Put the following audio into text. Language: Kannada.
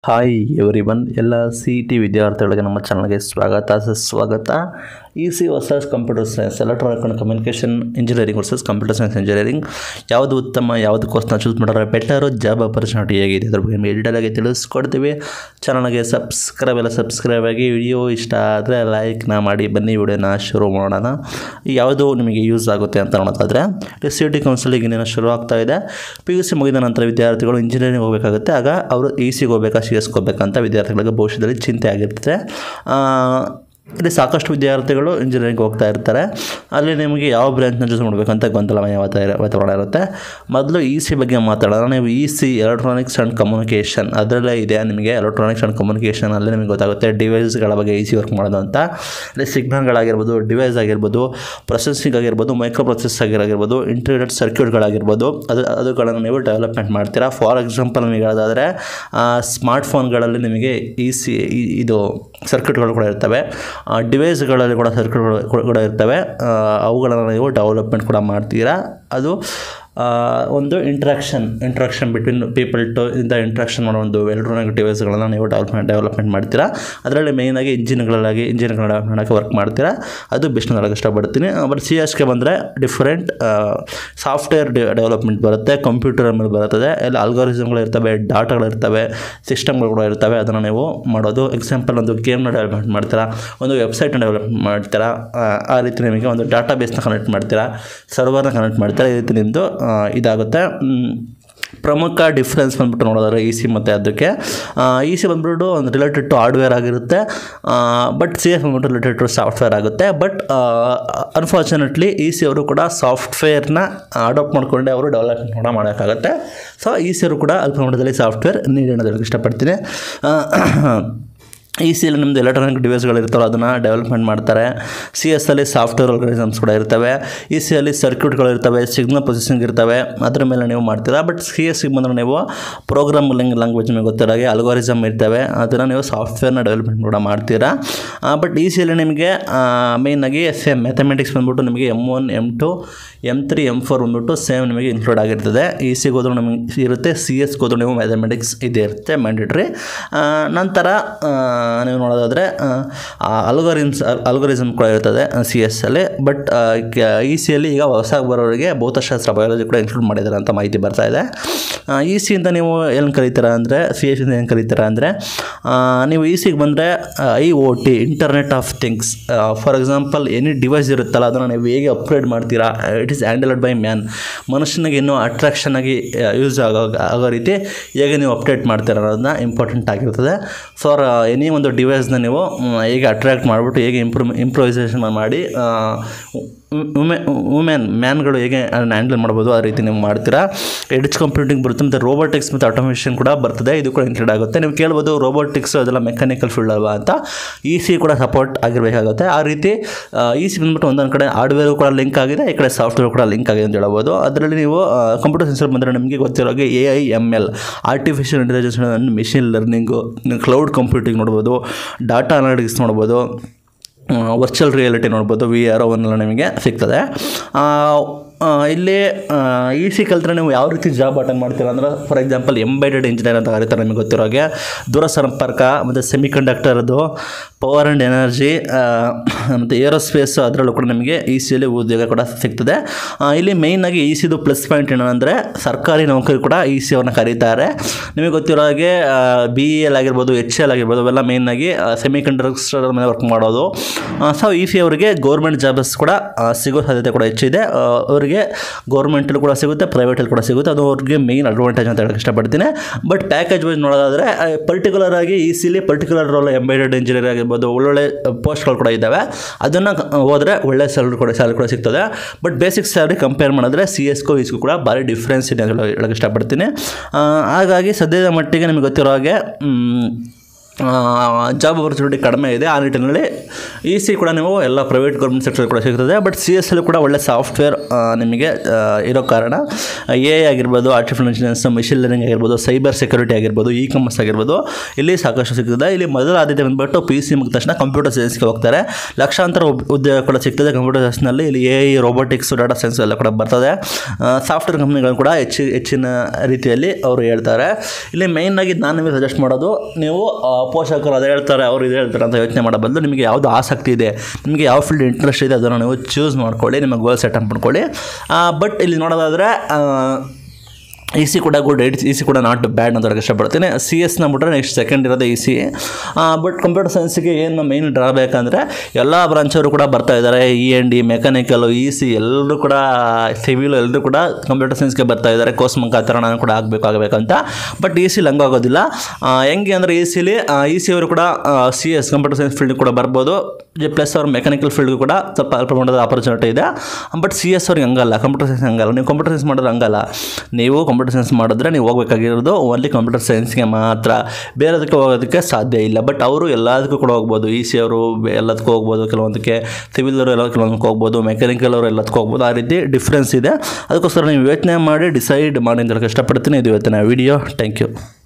ಹಾಯ್ ಎವ್ರಿ ಒನ್ ಎಲ್ಲ ಸಿ ಇ ಟಿ ವಿದ್ಯಾರ್ಥಿಗಳಿಗೆ ನಮ್ಮ ಚಾನಲ್ಗೆ ಸ್ವಾಗತ ಸುಸ್ವಾಗತ E C versus computer science electronic and communication engineering versus computer science engineering ಯಾವುದು ಉತ್ತಮ ಯಾವುದು ಕೋರ್ಸ್ನ ಚೂಸ್ ಮಾಡಿದ್ರೆ ಬೆಟರು ಜಾಬ್ ಆಪರ್ಚುನಿಟಿ ಹೇಗಿದೆ ಅದ್ರ ಬಗ್ಗೆ ಡೀಟೇಲ್ ಆಗಿ ತಿಳಿಸ್ಕೊಡ್ತೀವಿ ಚಾನಲ್ಗೆ ಸಬ್ಸ್ಕ್ರೈಬ್ ಎಲ್ಲ ಸಬ್ಸ್ಕ್ರೈಬ್ ಆಗಿ ವಿಡಿಯೋ ಇಷ್ಟ ಆದರೆ ಲೈಕ್ನ ಮಾಡಿ ಬನ್ನಿ ವಿಡಿಯೋನ ಶುರು ಮಾಡೋಣ ಯಾವುದು ನಿಮಗೆ ಯೂಸ್ ಆಗುತ್ತೆ ಅಂತ ನೋಡೋದಾದರೆ ಸಿ ಟಿ ಕೌನ್ಸಿಲಿಂಗ್ ಇನ್ನೇನು ಶುರು ಆಗ್ತಾ ಇದೆ ಪಿ ಯು ಸಿ ಮುಗಿದ ನಂತರ ವಿದ್ಯಾರ್ಥಿಗಳು ಇಂಜಿನಿಯರಿಂಗ್ ಹೋಗಬೇಕಾಗುತ್ತೆ ಆಗ ಅವರು ಇ ಸಿಗೆ ಹೋಗ್ಬೇಕಾ ಸಿ ಎಸ್ಗೆ ಹೋಗ್ಬೇಕಂತ ವಿದ್ಯಾರ್ಥಿಗಳಿಗೆ ಭವಿಷ್ಯದಲ್ಲಿ ಚಿಂತೆ ಆಗಿರ್ತದೆ ಆ, ಇಲ್ಲಿ ಸಾಕಷ್ಟು ವಿದ್ಯಾರ್ಥಿಗಳು ಇಂಜಿನಿಯರಿಂಗ್ ಹೋಗ್ತಾ ಇರ್ತಾರೆ ಅಲ್ಲಿ ನಿಮಗೆ ಯಾವ ಬ್ರ್ಯಾಂಚ್ನ ಚೂಸ್ ಮಾಡಬೇಕಂತ ಗೊಂದಲಮಯ ವಾತಾವರಣ ವಾತಾವರಣ ಇರುತ್ತೆ ಮೊದಲು ಇ ಸಿ ಬಗ್ಗೆ ಮಾತಾಡೋಣ ನೀವು E C electronics and communication ಅದರಲ್ಲೇ ಇದೆ ನಿಮಗೆ ಎಲೆಕ್ಟ್ರಾನಿಕ್ಸ್ ಆ್ಯಂಡ್ ಕಮ್ಯುನಿಕೇಷನ್ ಅಲ್ಲಿ ನಿಮಗೆ ಗೊತ್ತಾಗುತ್ತೆ ಡಿವೈಸ್ಗಳ ಬಗ್ಗೆ ಇ ಸಿ ವರ್ಕ್ ಮಾಡೋದು ಅಂತ ಅಲ್ಲಿ ಸಿಗ್ನಲ್ಗಳಾಗಿರ್ಬೋದು ಡಿವೈಸ್ ಆಗಿರ್ಬೋದು ಪ್ರೊಸೆಸಿಂಗ್ ಆಗಿರ್ಬೋದು ಮೈಕ್ರೋ ಪ್ರೊಸೆಸ್ ಆಗಿರ್ಬೋದು ಇಂಟಿಗ್ರೇಟೆಡ್ ಸರ್ಕ್ಯೂಟ್ಗಳಾಗಿರ್ಬೋದು ಅದು ಅದುಗಳನ್ನು ನೀವು ಡೆವಲಪ್ಮೆಂಟ್ ಮಾಡ್ತೀರಾ ಫಾರ್ ಎಕ್ಸಾಂಪಲ್ ನಿಮಗೆ ಹೇಳೋದಾದರೆ ಸ್ಮಾರ್ಟ್ ಫೋನ್ಗಳಲ್ಲಿ ನಿಮಗೆ ಇ ಸಿ ಇದು ಸರ್ಕ್ಯೂಟ್ಗಳು ಕೂಡ ಇರ್ತವೆ ಡಿವೈಸ್ಗಳಲ್ಲಿ ಕೂಡ ಸರ್ಕ್ಯೂಟ್ಗಳು ಕೂಡ- ಕೂಡ ಇರ್ತವೆ ಆ, ಅವುಗಳನ್ನು ನೀವು ಡೆವಲಪ್ಮೆಂಟ್ ಕೂಡ ಮಾಡ್ತೀರಾ ಅದು ಆ, ಒಂದು interaction interaction between people to ಇಂದ ಇಂಟ್ರಾಕ್ಷನ್ ಮಾಡೋ ಒಂದು ಎಲೆಕ್ಟ್ರಾನಿಕ್ ಡಿವೈಸ್ಗಳನ್ನು ನೀವು ಡೆವಲಪ್ಮೆಂಟ್ ಡೆವಲಪ್ಮೆಂಟ್ ಮಾಡ್ತೀರಾ ಅದರಲ್ಲಿ ಮೇಯ್ನಾಗಿ ಇಂಜಿನ್ಗಳಾಗಿ ಇಂಜಿನ್ಗಳ ಮಾಡೋಕ್ಕೆ ವರ್ಕ್ ಮಾಡ್ತೀರಾ ಅದು ಬೆಸ್ಟ್ ನೋಡೋಕೆ ಇಷ್ಟಪಡ್ತೀನಿ ಬಟ್ ಸಿ ಎಸ್ಗೆ ಬಂದರೆ ಡಿಫ್ರೆಂಟ್ ಸಾಫ್ಟ್ವೇರ್ ಡೆವಲಪ್ಮೆಂಟ್ ಬರುತ್ತೆ ಕಂಪ್ಯೂಟರ್ ಮೇಲೆ ಬರುತ್ತದೆ ಎಲ್ಲ ಅಲ್ಗಾರಿಸಮ್ಗಳು ಇರ್ತವೆ ಡಾಟಾಗಳಿರ್ತವೆ ಸಿಸ್ಟಮ್ಗಳು ಕೂಡ ಇರ್ತವೆ ಅದನ್ನು ನೀವು ಮಾಡೋದು ಎಕ್ಸಾಂಪಲ್ ಒಂದು ಗೇಮ್ನ ಡೆವಲಪ್ಮೆಂಟ್ ಮಾಡ್ತೀರಾ ಒಂದು ವೆಬ್ಸೈಟ್ನ ಡೆವಲಪ್ ಮಾಡ್ತೀರಾ ಆ, ಆ ರೀತಿ ನಿಮಗೆ ಒಂದು ಡಾಟಾ ಬೇಸ್ನ ಕನೆಕ್ಟ್ ಮಾಡ್ತೀರಾ ಸರ್ವರ್ನ ಕನೆಕ್ಟ್ ಮಾಡ್ತೀರಾ ಈ ರೀತಿ ನಿಮ್ಮದು ಇದಾಗುತ್ತೆ ಮ್, ಪ್ರಮುಖ ಡಿಫ್ರೆನ್ಸ್ ಬಂದ್ಬಿಟ್ಟು ನೋಡೋದಾದ್ರೆ ಇ ಸಿ ಮತ್ತು ಅದಕ್ಕೆ ಇ ಸಿ ಬಂದ್ಬಿಟ್ಟು ಒಂದು ರಿಲೇಟೆಡ್ ಟು ಹಾರ್ಡ್ವೇರ್ ಆಗಿರುತ್ತೆ ಬಟ್ ಸಿ ಎಸ್ ಬಂದ್ಬಿಟ್ಟು ರಿಲೇಟೆಡ್ ಟು ಸಾಫ್ಟ್ವೇರ್ ಆಗುತ್ತೆ ಬಟ್ ಅನ್ಫಾರ್ಚುನೇಟ್ಲಿ ಇ ಸಿ ಅವರು ಕೂಡ ಸಾಫ್ಟ್ವೇರ್ನ ಅಡಾಪ್ಟ್ ಮಾಡಿಕೊಂಡೆ ಅವರು ಡೆವಲಪ್ಮೆಂಟ್ ಕೂಡ ಮಾಡೋಕ್ಕಾಗುತ್ತೆ ಸೊ ಇ ಸಿ ಅವರು ಕೂಡ ಅಲ್ಪ ಮಟ್ಟದಲ್ಲಿ ಸಾಫ್ಟ್ವೇರ್ ನೀಡಿ ಅನ್ನೋದಕ್ಕೆ ಇಷ್ಟಪಡ್ತೀನಿ ಇ ಸಿಯಲ್ಲಿ ನಿಮ್ಮದು ಎಲೆಕ್ಟ್ರಾನಿಕ್ ಡಿವೈಸ್ಗಳು ಇರ್ತಾವಲ್ಲ ಅದನ್ನು ಡೆವಲಪ್ಮೆಂಟ್ ಮಾಡ್ತಾರೆ ಸಿ ಎಸ್ ಅಲ್ಲಿ ಸಾಫ್ಟ್ವೇರ್ ಆರ್ಗನೈಸಮ್ಸ್ ಕೂಡ ಇರ್ತವೆ ಇ ಸಿ ಅಲ್ಲಿ ಸರ್ಕ್ಯೂಟ್ಗಳು ಇರ್ತವೆ ಸಿಗ್ನಲ್ ಪ್ರೊಸೆಸಿಂಗ್ ಇರ್ತವೆ ಅದ್ರ ಮೇಲೆ ನೀವು ಮಾಡ್ತೀರಾ ಬಟ್ ಸಿ ಎಸ್ ಸಿ ಬಂದರೆ ನೀವು ಪ್ರೋಗ್ರಾಮಿಂಗ್ ಲ್ಯಾಂಗ್ವೇಜ್ ನಿಮಗೆ ಗೊತ್ತಿರೋ ಹಾಗೆ ಅಲ್ಗೋರಿಸಮ್ ಇರ್ತವೆ ಅದನ್ನು ನೀವು ಸಾಫ್ಟ್ವೇರ್ನ ಡೆವಲಪ್ಮೆಂಟ್ ಕೂಡ ಮಾಡ್ತೀರಾ ಬಟ್ ಇ ಸಿಯಲ್ಲಿ ನಿಮಗೆ ಮೇಯ್ನಾಗಿ ಸೇಮ್ ಮ್ಯಾಥಮೆಟಿಕ್ಸ್ ಬಂದ್ಬಿಟ್ಟು ನಿಮಗೆ M one M two M three M four ಬಂದ್ಬಿಟ್ಟು ಸೇಮ್ ನಿಮಗೆ ಇನ್ಕ್ಲೂಡ್ ಆಗಿರ್ತದೆ ಇ ಸಿಗೆ ಹೋದ್ರೂ ನಮಗೆ ಇರುತ್ತೆ ಸಿ ಎಸ್ಗೆ ಹೋದ್ರೂ ನೀವು ಮ್ಯಾಥಮೆಟಿಕ್ಸ್ ಇದೇ ಇರುತ್ತೆ ಮ್ಯಾಂಡೇಟ್ರಿ ನಂತರ ಆ, ನೀವು ನೋಡೋದಾದರೆ ಅಲ್ಗೋರಿಮ್ಸ್ ಅಲ್ಗೋರಿಸಮ್ ಕೂಡ ಇರ್ತದೆ ಸಿ ಎಸ್ ಅಲ್ಲಿ ಬಟ್ ಇ ಸಿಯಲ್ಲಿ ಈಗ ಹೊಸ ಬರೋರಿಗೆ ಭೌತಶಾಸ್ತ್ರ ಬಯಾಲಜಿ ಕೂಡ ಇನ್ಕ್ಲೂಡ್ ಮಾಡಿದ್ದಾರೆ ಅಂತ ಮಾಹಿತಿ ಬರ್ತಾ ಇದೆ ಇ ಸಿಯಿಂದ ನೀವು ಏನು ಕಲಿತೀರಾ ಅಂದರೆ ಸಿ ಎಸ್ ಇಂದ ಏನು ಕಲಿತೀರಾ ಅಂದರೆ ನೀವು ಇ ಸಿಗೆ ಬಂದರೆ I O T internet of things for example any device ಇರುತ್ತಲ್ಲ ಅದನ್ನು ನೀವು ಹೇಗೆ ಅಪ್ಗ್ರೇಡ್ ಮಾಡ್ತೀರಾ it is handled by man ಮನುಷ್ಯನಿಗೆ ಇನ್ನೂ ಅಟ್ರಾಕ್ಷನ್ ಆಗಿ ಯೂಸ್ ಆಗೋ ಆಗೋ ರೀತಿ ಹೇಗೆ ನೀವು ಅಪ್ಡೇಟ್ ಮಾಡ್ತೀರಾ ಅನ್ನೋದನ್ನ ಇಂಪಾರ್ಟೆಂಟ್ ಆಗಿರ್ತದೆ ಫಾರ್ ಎನಿ ಒಂದು ಡಿವೈಸ್ನ ನೀವು ಮ್, ಹೇಗೆ ಅಟ್ರಾಕ್ಟ್ ಮಾಡಿಬಿಟ್ಟು ಹೇಗೆ ಇಂಪ್ರೂವ್ ಇಂಪ್ರೂವೈಸೇಷನ್ ಮಾಡಿ ವುಮೆ ವುಮೆನ್ ಮ್ಯಾನ್ಗಳು ಹೇಗೆ ಅದನ್ನು ಹ್ಯಾಂಡಲ್ ಮಾಡ್ಬೋದು ಆ ರೀತಿ ನೀವು ಮಾಡ್ತೀರಾ ಎಡ್ಜ್ ಕಂಪ್ಯೂಟಿಂಗ್ ಬರುತ್ತೆ ಮತ್ತು ರೋಬೋಟಿಕ್ಸ್ ಮತ್ತು ಆಟೋಮೇಷನ್ ಕೂಡ ಬರ್ತದೆ ಇದು ಕೂಡ ಇನ್ಕ್ಲೂಡ್ ಆಗುತ್ತೆ ನೀವು ಕೇಳ್ಬೋದು ರೋಬೋಟಿಕ್ಸ್ ಅದೆಲ್ಲ ಮೆಕ್ಯಾನಿಕಲ್ ಫೀಲ್ಡ್ ಅಲ್ವಾ ಅಂತ ಇ ಸಿ ಕೂಡ ಸಪೋರ್ಟ್ ಆಗಿರಬೇಕಾಗುತ್ತೆ ಆ ರೀತಿ ಇ ಸಿ ಬಂದ್ಬಿಟ್ಟು ಒಂದೊಂದು ಕಡೆ ಹಾರ್ಡ್ವೇರ್ ಕೂಡ ಲಿಂಕ್ ಆಗಿದೆ ಈ ಕಡೆ ಸಾಫ್ಟ್ವೇರ್ ಕೂಡ ಲಿಂಕ್ ಆಗಿದೆ ಅಂತ ಹೇಳ್ಬೋದು ಅದರಲ್ಲಿ ನೀವು ಕಂಪ್ಯೂಟರ್ ಸೈನ್ಸ್ ಬಂದರೆ ನಿಮಗೆ ಗೊತ್ತಿರೋ ಹಾಗೆ A I M L artificial intelligence machine learning cloud computing ನೋಡ್ಬೋದು ಡಾಟಾ ಅನಾಲಿಟಿಕ್ಸ್ ನೋಡ್ಬೋದು ವರ್ಚುವಲ್ ರಿಯಾಲಿಟಿ ನೋಡ್ಬೋದು ವಿ ಆರ್ ಅವನ್ನೆಲ್ಲ ನಿಮಗೆ ಸಿಗ್ತದೆ ಆ, ಆ, ಇಲ್ಲಿ ಇ ಸಿ ಕಲ್ತ್ರೆ ನೀವು ಯಾವ ರೀತಿ ಜಾಬ್ ಅಟೆಂಡ್ ಮಾಡ್ತೀರಾ ಅಂದ್ರೆ ಫಾರ್ ಎಕ್ಸಾಂಪಲ್ ಎಂಬೈಡೆಡ್ ಇಂಜಿನಿಯರ್ ಅಂತ ಕರೀತಾರೆ ನಿಮಗೆ ಗೊತ್ತಿರೋ ಹಾಗೆ ದೂರ ಸಂಪರ್ಕ ಮತ್ತು ಸೆಮಿ ಕಂಡಕ್ಟರ್ದು ಪವರ್ ಆ್ಯಂಡ್ ಎನರ್ಜಿ ಮತ್ತು ಏರೋಸ್ಪೇಸ್ ಅದರಲ್ಲೂ ಕೂಡ ನಿಮಗೆ ಇ ಸಿಯಲ್ಲಿ ಉದ್ಯೋಗ ಕೂಡ ಸಿಗ್ತದೆ ಆ, ಇಲ್ಲಿ ಮೇಯ್ನಾಗಿ ಇ ಸಿದು ಪ್ಲಸ್ ಪಾಯಿಂಟ್ ಏನಂದರೆ ಸರ್ಕಾರಿ ನೌಕರಿ ಕೂಡ ಇ ಸಿ ಅವ್ರನ್ನ ಕರೀತಾರೆ ನಿಮಗೆ ಗೊತ್ತಿರೋ ಹಾಗೆ ಬಿ ಇ ಎಲ್ ಆಗಿರ್ಬೋದು ಎಚ್ ಎಲ್ ಆಗಿರ್ಬೋದು ಅವೆಲ್ಲ ಮೇಯ್ನಾಗಿ ಸೆಮಿ ಕಂಡಕ್ಟರ್ ಮೇಲೆ ವರ್ಕ್ ಮಾಡೋದು ಸೊ ಇ ಸಿ ಅವರಿಗೆ ಗೌರ್ಮೆಂಟ್ ಜಾಬಸ್ ಕೂಡ ಆ, ಸಿಗೋ ಸಾಧ್ಯತೆ ಕೂಡ ಹೆಚ್ಚಿದೆ ಆ, ಅವರಿಗೆ ಗೌರ್ಮೆಂಟಲ್ಲಿ ಕೂಡ ಸಿಗುತ್ತೆ ಪ್ರೈವೇಟಲ್ಲಿ ಕೂಡ ಸಿಗುತ್ತೆ ಅದು ಅವ್ರಿಗೆ ಮೇಯ್ನ್ ಅಡ್ವಾಂಟೇಜ್ ಅಂತ ಹೇಳಕ್ಕೆ ಇಷ್ಟಪಡ್ತೀನಿ ಬಟ್ ಪ್ಯಾಕೇಜ್ ವೈಸ್ ನೋಡೋದಾದರೆ ಪರ್ಟಿಕ್ಯುಲರ್ ಆಗಿ ಈ ಸಿಲಿ ಪರ್ಟಿಕ್ಯುಲರ್ ರೋಲ್ ಎಂಬೈಡೆಡ್ ಇಂಜಿನಿಯರ್ ಆಗಿರ್ಬೋದು ಒಳ್ಳೊಳ್ಳೆ ಪೋಸ್ಟ್ಗಳು ಕೂಡ ಇದ್ದಾವೆ ಅದನ್ನು ಹೋದರೆ ಒಳ್ಳೆ ಸ್ಯಾಲ್ರಿ ಕೂಡ ಸ್ಯಾಲ್ರಿ ಕೂಡ ಸಿಗ್ತದೆ ಬಟ್ ಬೇಸಿಕ್ ಸ್ಯಾಲ್ರಿ ಕಂಪೇರ್ ಮಾಡಿದ್ರೆ ಸಿ ಎಸ್ಗೂ ಇಸ್ಗೂ ಕೂಡ ಭಾರಿ ಡಿಫ್ರೆನ್ಸ್ ಇದೆ ಅಂತ ಹೇಳಕ್ಕೆ ಹೇಳಕ್ಕೆ ಇಷ್ಟಪಡ್ತೀನಿ ಆ, ಹಾಗಾಗಿ ಸದ್ಯದ ಮಟ್ಟಿಗೆ ನಿಮಗೆ ಗೊತ್ತಿರೋ ಹಾಗೆ ಮ್, ಜಾಬ್ ಆಪರ್ಚುನಿಟಿ ಕಡಿಮೆ ಇದೆ ಆ ನಿಟ್ಟಿನಲ್ಲಿ ಇ ಸಿ ಕೂಡ ನೀವು ಎಲ್ಲ ಪ್ರೈವೇಟ್ ಗೌರ್ಮೆಂಟ್ ಸೆಕ್ಟರ್ ಕೂಡ ಸಿಗ್ತದೆ ಬಟ್ ಸಿ ಎಸ್ ಅಲ್ಲಿ ಕೂಡ ಒಳ್ಳೆ ಸಾಫ್ಟ್ವೇರ್ ನಿಮಗೆ ಆ, ಇರೋ ಕಾರಣ ಎ ಐ ಆಗಿರ್ಬೋದು ಆರ್ಟಿಫಿಷಿಯಲ್ ಇಂಟೆಲಿಜೆನ್ಸ್ ಮಿಷಿನ್ ಲರ್ನಿಂಗ್ ಆಗಿರ್ಬೋದು ಸೈಬರ್ ಸೆಕ್ಯೂರಿಟಿ ಆಗಿರ್ಬೋದು ಇ ಕಾಮರ್ಸ್ ಆಗಿರ್ಬೋದು ಇಲ್ಲಿ ಸಾಕಷ್ಟು ಸಿಗ್ತದೆ ಇಲ್ಲಿ ಮೊದಲ ಆದ್ಯತೆ ಬಂದ್ಬಿಟ್ಟು ಪಿ ಸಿ ಮುಗಿದ ತಕ್ಷಣ ಕಂಪ್ಯೂಟರ್ ಸೈನ್ಸ್ಗೆ ಹೋಗ್ತಾರೆ ಲಕ್ಷಾಂತರ ಉದ್- ಉದ್ಯೋಗ ಕೂಡ ಸಿಗ್ತದೆ ಕಂಪ್ಯೂಟರ್ ಸೈನ್ಸ್ನಲ್ಲಿ ಇಲ್ಲಿ A I robotics data science ಎಲ್ಲ ಕೂಡ ಬರ್ತದೆ ಸಾಫ್ಟ್ವೇರ್ ಕಂಪ್ನಿಗಳು ಕೂಡ ಹೆಚ್ಚು ಹೆಚ್ಚಿನ ರೀತಿಯಲ್ಲಿ ಅವರು ಹೇಳ್ತಾರೆ ಇಲ್ಲಿ ಮೇಯ್ನ್ ಆಗಿ ನಾನು ನಿಮಗೆ ಸಜೆಸ್ಟ್ ಮಾಡೋದು ನೀವು ಆ, ಪೋಷಕರು ಅದು ಹೇಳ್ತಾರೆ ಅವರು ಇದು ಹೇಳ್ತಾರೆ ಅಂತ ಯೋಚನೆ ಮಾಡೋ ಬದಲು ನಿಮಗೆ ಯಾವುದು ಆಸಕ್ತಿ ಇದೆ ನಿಮಗೆ ಯಾವ ಫೀಲ್ಡ್ ಇಂಟ್ರೆಸ್ಟ್ ಇದೆ ಅದನ್ನು ನೀವು ಚೂಸ್ ಮಾಡ್ಕೊಳ್ಳಿ ನಿಮ್ಮ ಗೋಲ್ ಸೆಟ್ ಅಪ್ ಮಾಡ್ಕೊಳ್ಳಿ ಬಟ್ ಇಲ್ಲಿ ನೋಡೋದಾದರೆ ಇ ಸಿ ಕೂಡ ಗುಡ್ ಇ ಸಿ ಕೂಡ ನಾಟ್ ಬ್ಯಾಡ್ ಅಂತ ಹೇಳಕ್ಕೆ ಇಷ್ಟಪಡ್ತೀನಿ ಸಿ ಎಸ್ನ ಬಿಟ್ಟರೆ ನೆಕ್ಸ್ಟ್ ಸೆಕೆಂಡ್ ಇರೋದು ಇ ಸಿ ಬಟ್ ಕಂಪ್ಯೂಟರ್ ಸೈನ್ಸಿಗೆ ಏನು ಮೇನ್ ಡ್ರಾಬ್ಯಾಕ್ ಅಂದರೆ ಎಲ್ಲ ಬ್ರಾಂಚವರು ಕೂಡ ಬರ್ತಾ ಇದ್ದಾರೆ E N D mechanical E C ಎಲ್ಲರೂ ಕೂಡ ಸಿವಿಲ್ ಎಲ್ಲರೂ ಕೂಡ ಕಂಪ್ಯೂಟರ್ ಸೈನ್ಸ್ಗೆ ಬರ್ತಾ ಇದ್ದಾರೆ ಕೋರ್ಸ್ ಮುಖಾಂತರ ನಾನು ಕೂಡ ಆಗಬೇಕು ಆಗಬೇಕಂತ ಬಟ್ ಇ ಸಿಲಿ ಹಂಗಾಗೋದಿಲ್ಲ ಆ, ಹೆಂಗೆ ಅಂದರೆ ಇ ಸಿಲಿ ಇ ಸಿ ಅವರು ಕೂಡ C S computer science field ಕೂಡ ಬರ್ಬೋದು ಪ್ಲಸ್ ಅವ್ರ ಮೆಕ್ಯಾನಿಕಲ್ ಫೀಲ್ಡ್ಗೂ ಕೂಡ ಸ್ವಲ್ಪ ಅಲ್ಪ ಪ್ರಮಾಣದ ಆಪರ್ಚುನಿಟಿ ಇದೆ ಬಟ್ ಸಿ ಎಸ್ ಅವ್ರಿಗೆ ಹಂಗಲ್ಲ ಕಂಪ್ಯೂಟರ್ ಸೈನ್ಸ್ ಹಂಗಲ್ಲ ನೀವು ಕಂಪ್ಯೂಟರ್ ಸೈನ್ಸ್ ಮಾಡಿದ್ರೆ ಹಂಗಲ್ಲ ನೀವು ಕಂಪ್ಯೂಟರ್ ಸೈನ್ಸ್ ಮಾಡಿದ್ರೆ ನೀವು ಹೋಗ್ಬೇಕಾಗಿರೋದು ಓನ್ಲಿ ಕಂಪ್ಯೂಟರ್ ಸೈನ್ಸ್ಗೆ ಮಾತ್ರ ಬೇರೆದಕ್ಕೆ ಹೋಗೋದಕ್ಕೆ ಸಾಧ್ಯ ಇಲ್ಲ ಬಟ್ ಅವರು ಎಲ್ಲದಕ್ಕೂ ಕೂಡ ಹೋಗ್ಬೋದು ಇ ಸಿ ಅವರು ಎಲ್ಲದಕ್ಕೂ ಹೋಗ್ಬೋದು ಕೆಲವೊಂದಕ್ಕೆ ಸಿವಿಲ್ ಅವರು ಎಲ್ಲ ಕೆಲವೊಂದಕ್ಕೆ ಹೋಗ್ಬೋದು ಮೆಕ್ಯಾನಿಕಲ್ ಅವರು ಎಲ್ಲದಕ್ಕೂ ಹೋಗ್ಬೋದು ಆ ರೀತಿ ಡಿಫ್ರೆನ್ಸ್ ಇದೆ ಅದಕ್ಕೋಸ್ಕರ ನೀವು ಯೋಚನೆ ಮಾಡಿ ಡಿಸೈಡ್ ಮಾಡಿ ಅಂತ ಹೇಳಕ್ಕೆ ಇಷ್ಟಪಡ್ತೀನಿ ಇದು ಇವತ್ತಿನ ವಿಡಿಯೋ ಥ್ಯಾಂಕ್ ಯು